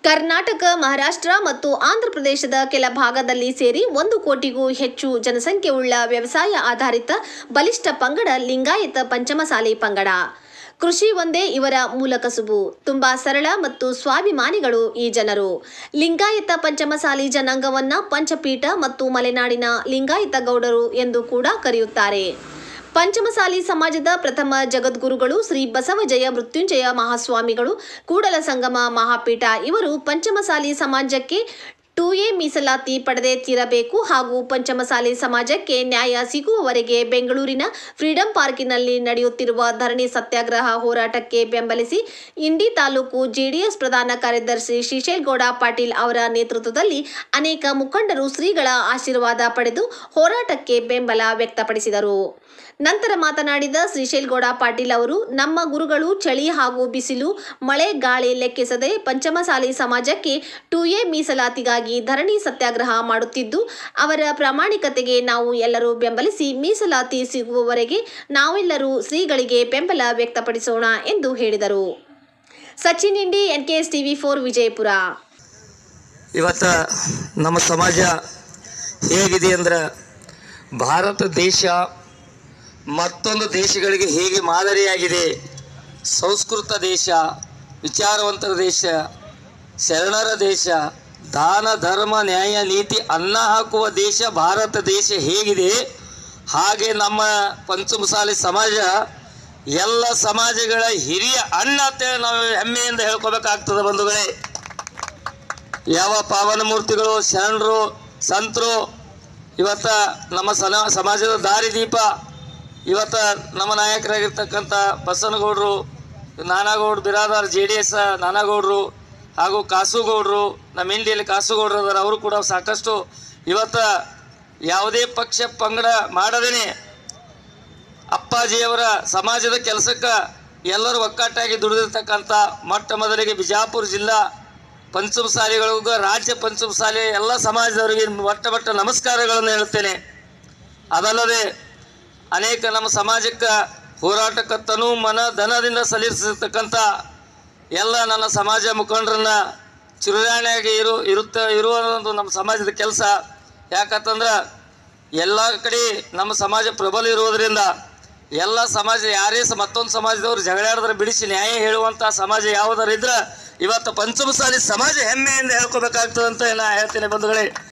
ಕರ್ನಾಟಕ ಮಹಾರಾಷ್ಟ್ರ ಮತ್ತು ಆಂಧ್ರಪ್ರದೇಶದ ಕೆಲ ಭಾಗದಲ್ಲಿ ಸೇರಿ ಒಂದು ಕೋಟಿಗೂ ಹೆಚ್ಚು ಜನಸಂಖ್ಯೆ ಉಳ್ಳ ವ್ಯವಸಾಯ ಆಧಾರಿತ ಬಲಿಷ್ಠ ಪಂಗಡ ಲಿಂಗಾಯತ ಪಂಚಮಸಾಲಿ ಪಂಗಡ ಕೃಷಿ ಒಂದೇ ಇವರ ಮೂಲ ಕಸುಬು ತುಂಬಾ ಸರಳ ಮತ್ತು ಸ್ವಾಭಿಮಾನಿಗಳು ಈ ಜನರು ಲಿಂಗಾಯತ ಪಂಚಮಸಾಲಿ ಜನಾಂಗವನ್ನ ಪಂಚಪೀಠ ಮತ್ತು ಮಲೆನಾಡಿನ ಲಿಂಗಾಯತ ಗೌಡರು ಎಂದು ಕೂಡ ಕರೆಯುತ್ತಾರೆ ಪಂಚಮಸಾಲಿ ಸಮಾಜದ ಪ್ರಥಮ ಜಗದ್ಗುರುಗಳು ಶ್ರೀ ಬಸವಜಯ ಮೃತ್ಯುಂಜಯ ಮಹಾಸ್ವಾಮಿಗಳು ಕೂಡಲ ಸಂಗಮ ಮಹಾಪೀಠ ಇವರು ಪಂಚಮಸಾಲಿ ಸಮಾಜಕ್ಕೆ ಟೂ ಎ ಮೀಸಲಾತಿ ಪಡೆದೇ ತೀರಬೇಕು ಹಾಗೂ ಪಂಚಮಸಾಲಿ ಸಮಾಜಕ್ಕೆ ನ್ಯಾಯ ಸಿಗುವವರೆಗೆ ಬೆಂಗಳೂರಿನ ಫ್ರೀಡಂ ಪಾರ್ಕಿನಲ್ಲಿ ನಡೆಯುತ್ತಿರುವ ಧರಣಿ ಸತ್ಯಾಗ್ರಹ ಹೋರಾಟಕ್ಕೆ ಬೆಂಬಲಿಸಿ ಇಂಡಿ ತಾಲೂಕು ಜೆಡಿಎಸ್ ಪ್ರಧಾನ ಕಾರ್ಯದರ್ಶಿ ಶ್ರೀಶೈಲ್ಗೌಡ ಪಾಟೀಲ್ ಅವರ ನೇತೃತ್ವದಲ್ಲಿ ಅನೇಕ ಮುಖಂಡರು ಶ್ರೀಗಳ ಆಶೀರ್ವಾದ ಪಡೆದು ಹೋರಾಟಕ್ಕೆ ಬೆಂಬಲ ವ್ಯಕ್ತಪಡಿಸಿದರು ನಂತರ ಮಾತನಾಡಿದ ಶ್ರೀಶೈಲ್ಗೌಡ ಪಾಟೀಲ್ ಅವರು ನಮ್ಮ ಗುರುಗಳು ಚಳಿ ಹಾಗೂ ಬಿಸಿಲು ಮಳೆ ಗಾಳಿ ಲೆಕ್ಕಿಸದೆ ಪಂಚಮಸಾಲಿ ಸಮಾಜಕ್ಕೆ ಟೂ ಎ ಮೀಸಲಾತಿಗಾಗಿ ಧರಣಿ ಸತ್ಯಾಗ್ರಹ ಮಾಡುತ್ತಿದ್ದು ಅವರ ಪ್ರಾಮಾಣಿಕತೆಗೆ ನಾವು ಎಲ್ಲರೂ ಬೆಂಬಲಿಸಿ ಮೀಸಲಾತಿ ಸಿಗುವವರೆಗೆ ನಾವೆಲ್ಲರೂ ಶ್ರೀಗಳಿಗೆ ಬೆಂಬಲ ವ್ಯಕ್ತಪಡಿಸೋಣ ಎಂದು ಹೇಳಿದರು Sachin Indi NKS TV four Vijayapura ಇವತ್ತು ನಮ್ಮ ಸಮಾಜ ಹೇಗಿದೆ ಅಂದ್ರೆ ಭಾರತ ದೇಶ ಮತ್ತೊಂದು ದೇಶಗಳಿಗೆ ಹೇಗೆ ಮಾದರಿಯಾಗಿದೆ ಸಂಸ್ಕೃತ ದೇಶ ವಿಚಾರವಂತರ ದೇಶ ಶರಣರ ದೇಶ ದಾನ ಧರ್ಮ ನ್ಯಾಯ ನೀತಿ ಅನ್ನ ಹಾಕುವ ದೇಶ ಭಾರತ ದೇಶ ಹೇಗಿದೆ ಹಾಗೆ ನಮ್ಮ ಪಂಚಮಸಾಲಿ ಸಮಾಜ ಎಲ್ಲ ಸಮಾಜಗಳ ಹಿರಿಯ ಅಣ್ಣ ಅಂತೇಳಿ ನಾವು ಹೆಮ್ಮೆಯಿಂದ ಹೇಳ್ಕೋಬೇಕಾಗ್ತದೆ ಬಂಧುಗಳೇ ಯಾವ ಪಾವನ ಮೂರ್ತಿಗಳು ಶರಣರು ಸಂತರು ಇವತ್ತ ನಮ್ಮ ಸನ ಸಮಾಜದ ದಾರಿದೀಪ ಇವತ್ತ ನಮ್ಮ ನಾಯಕರಾಗಿರ್ತಕ್ಕಂಥ ಬಸನಗೌಡರು ನಾನಾಗೌಡ್ರು ಬಿರಾದಾರ್ ಜೆ ಡಿ ಎಸ್ ನಾನಾಗೌಡರು ಹಾಗೂ ಕಾಸುಗೌಡರು ನಮ್ಮ ಇಂಡಿಯಲ್ಲಿ ಕಾಸುಗೌಡರು ಅದಾರ ಅವರು ಕೂಡ ಸಾಕಷ್ಟು ಇವತ್ತ ಯಾವುದೇ ಪಕ್ಷ ಪಂಗಡ ಮಾಡದೇನೆ ಅಪ್ಪಾಜಿಯವರ ಸಮಾಜದ ಕೆಲಸಕ್ಕೆ ಎಲ್ಲರೂ ಒಗ್ಗಟ್ಟಾಗಿ ದುಡಿದಿರ್ತಕ್ಕಂಥ ಮೊಟ್ಟ ಮೊದಲಿಗೆ ಬಿಜಾಪುರ ಜಿಲ್ಲಾ ಪಂಚಮಸಾಲಿಗಳಿಗೂ ರಾಜ್ಯ ಪಂಚಮಸಾಲಿ ಎಲ್ಲ ಸಮಾಜದವರಿಗೆ ಮೊಟ್ಟ ಮೊಟ್ಟ ನಮಸ್ಕಾರಗಳನ್ನು ಹೇಳುತ್ತೇನೆ ಅದಲ್ಲದೆ ಅನೇಕ ನಮ್ಮ ಸಮಾಜಕ್ಕೆ ಹೋರಾಟಕ್ಕೆ ತನು ಮನ ಧನದಿಂದ ಸಲ್ಲಿಸಿರ್ತಕ್ಕಂಥ ಎಲ್ಲ ನನ್ನ ಸಮಾಜ ಮುಖಂಡರನ್ನ ಚಿರುರಾಣಿಯಾಗಿ ಇರು ಇರುತ್ತ ಇರುವ ಒಂದು ನಮ್ಮ ಸಮಾಜದ ಕೆಲಸ ಯಾಕಂತಂದ್ರೆ ಎಲ್ಲ ಕಡೆ ನಮ್ಮ ಸಮಾಜ ಪ್ರಬಲ ಇರುವುದರಿಂದ ಎಲ್ಲ ಸಮಾಜ ಯಾರೇ ಸ ಮತ್ತೊಂದು ಸಮಾಜದವ್ರು ಜಗಳಾಡಿದ್ರೆ ಬಿಡಿಸಿ ನ್ಯಾಯ ಹೇಳುವಂಥ ಸಮಾಜ ಯಾವುದಾರು ಇದ್ರೆ ಇವತ್ತು ಪಂಚಮಸಾಲಿ ಸಮಾಜ ಹೆಮ್ಮೆಯಿಂದ ಹೇಳ್ಕೋಬೇಕಾಗ್ತದೆ ಅಂತ ನಾ ಹೇಳ್ತೇನೆ ಬಂಧುಗಳೇ